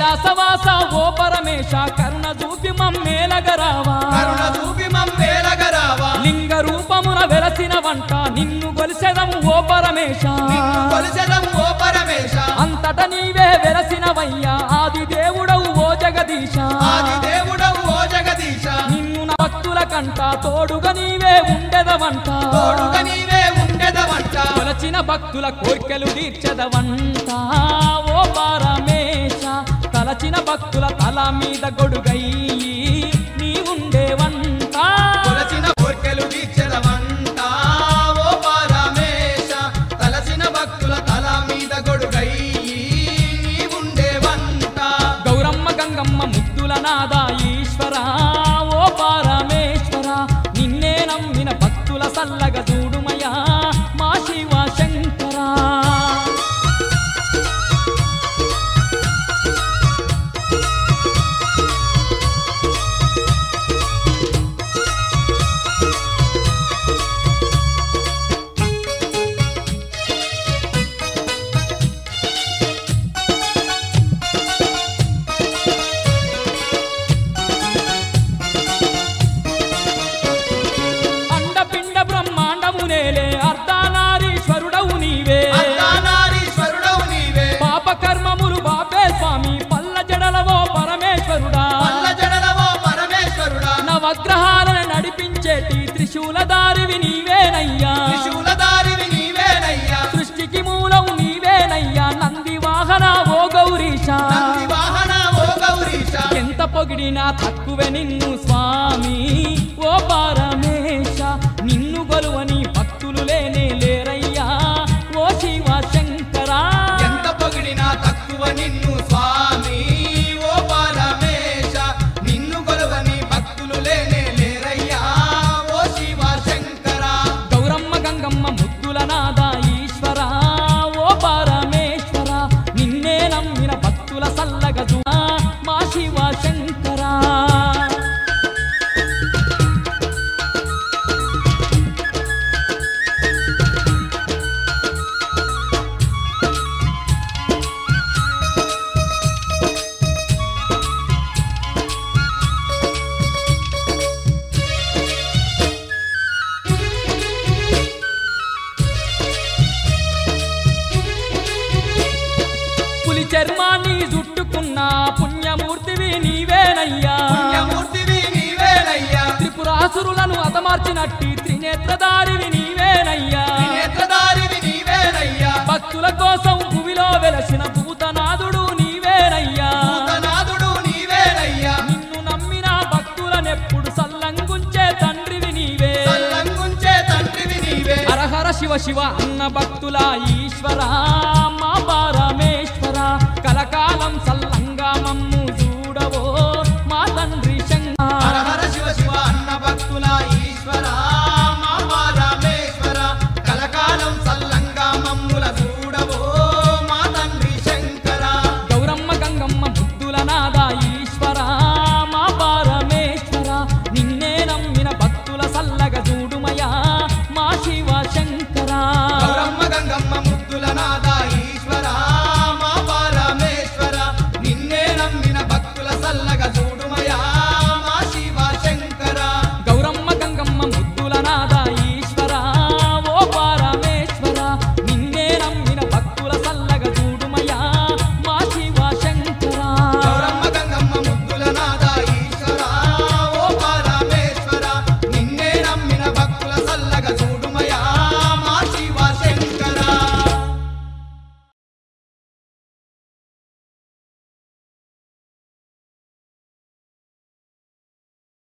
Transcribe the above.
కైలాసవాస ఓ పరమేశ కరుణ చూపి మమ్మేలగరావా కరుణ చూపి మమ్మేలగరావా లింగ రూపమున వెలసిన వంట నిన్ను గొలిసెదము ఓ పరమేశ నిన్ను కొలిసెదం ఓ పరమేశ అంతట నీవే వెలసినవయ్యా ఆది దేవుడవు ఓ జగదీశ ఆది దేవుడవు ఓ జగదీశ నిన్ను నా భక్తుల కంట తోడుగా నీవే ఉండెదవంట తోడుగా నీవే ఉండెదవంట కొలచిన భక్తుల కోర్కెలు తీర్చెదవంట ఓ పరమేశ తలచిన భక్తుల తల మీద గొడుగై నీ ఉండేవంట కొలచిన కోర్కెలు తీర్చెదవంట ఓ పరమేశ తలసిన భక్తుల తల మీద గొడుగై నీవుండేవంట గౌరమ్మ గంగమ్మ ముద్దుల నాద ఈశ్వర ఓ పరమేశ్వర నిన్నే నమ్మిన భక్తుల సల్లగ చూడుమయా మా శివ శంకరా అండపిండ బ్రహ్మాండమునేలే అర్ధనారీశ్వరుడవు నీవే అర్ధనారీశ్వరుడవు నీవే పాప కర్మములు బాపే స్వామి పల్ల జడలవో పరమేశ్వరుడా పల్ల జడలవో పరమేశ్వరుడా నవగ్రహాలను నడిపించేటి త్రిశూలదారివి నీవేనయ్యా త్రిశూలధారివి నీవేనయ్యా సృష్టికి మూలం నీవేనయ్యా నంది వాహన ఓ గౌరీశ నంది వాహన ఓ గౌరీశ ఎంత పొగిడినా తక్కువే నిన్ను స్వామి ఓ పరమేశ నిన్ను గొలువని భక్తులు లేనే లేరయ్యా ఓ శివ శంకరా ఎంత పొగిడినా తక్కువ నిన్ను స్వామి ఓ పరమేశ నిన్ను కొలువని భక్తులు లేనే లేరయ్యా ఓ శివ శంకర గౌరమ్మ గంగమ్మ ముద్దుల నాద ఈశ్వర ఓ పరమేశ్వర నిన్నే నమ్మిన భక్తుల సల్లగ చూడా మా శివ శంకరా పులి చర్మాన్ని జుట్టుకున్న పుణ్యమూర్తివి నీవేనయ్యా పుణ్యమూర్తివి నీవేనయ్యా త్రిపురాసురులను అతమార్చినట్టి త్రినేత్రధారివి నీవేనయ్యా నేత్రధారివి నీవేనయ్యా భక్తుల కోసం భూమిలో వెలసిన భూతనాథుడు నీవేనయ్యా భూతనాథుడు నీవేనయ్యా నిన్ను నమ్మిన భక్తులనెప్పుడు సల్లంగుంచే తండ్రివి నీవే సల్లంగుంచే తండ్రివి నీవే హరహర శివ శివ అన్న భక్తుల ఈశ్వర మా పరమేశ్వర కలకాలం సల్లంగా మమ్ము చూడవో మా తండ్రి శంకర హర హర శివ శివ అన్న భక్తుల ఈశ్వర మా పరమేశ్వర కలకాలం సల్లంగా మమ్ముల చూడవో మా తండ్రి శంకర గౌరమ్మ గంగమ్మ ముద్దుల నాద ఈశ్వర మా పరమేశ్వర నిన్నే నమ్మిన భక్తుల సల్లగ చూడుమయా మా శివ శంకర గౌరమ్మ గంగమ్మ ముద్దుల నాద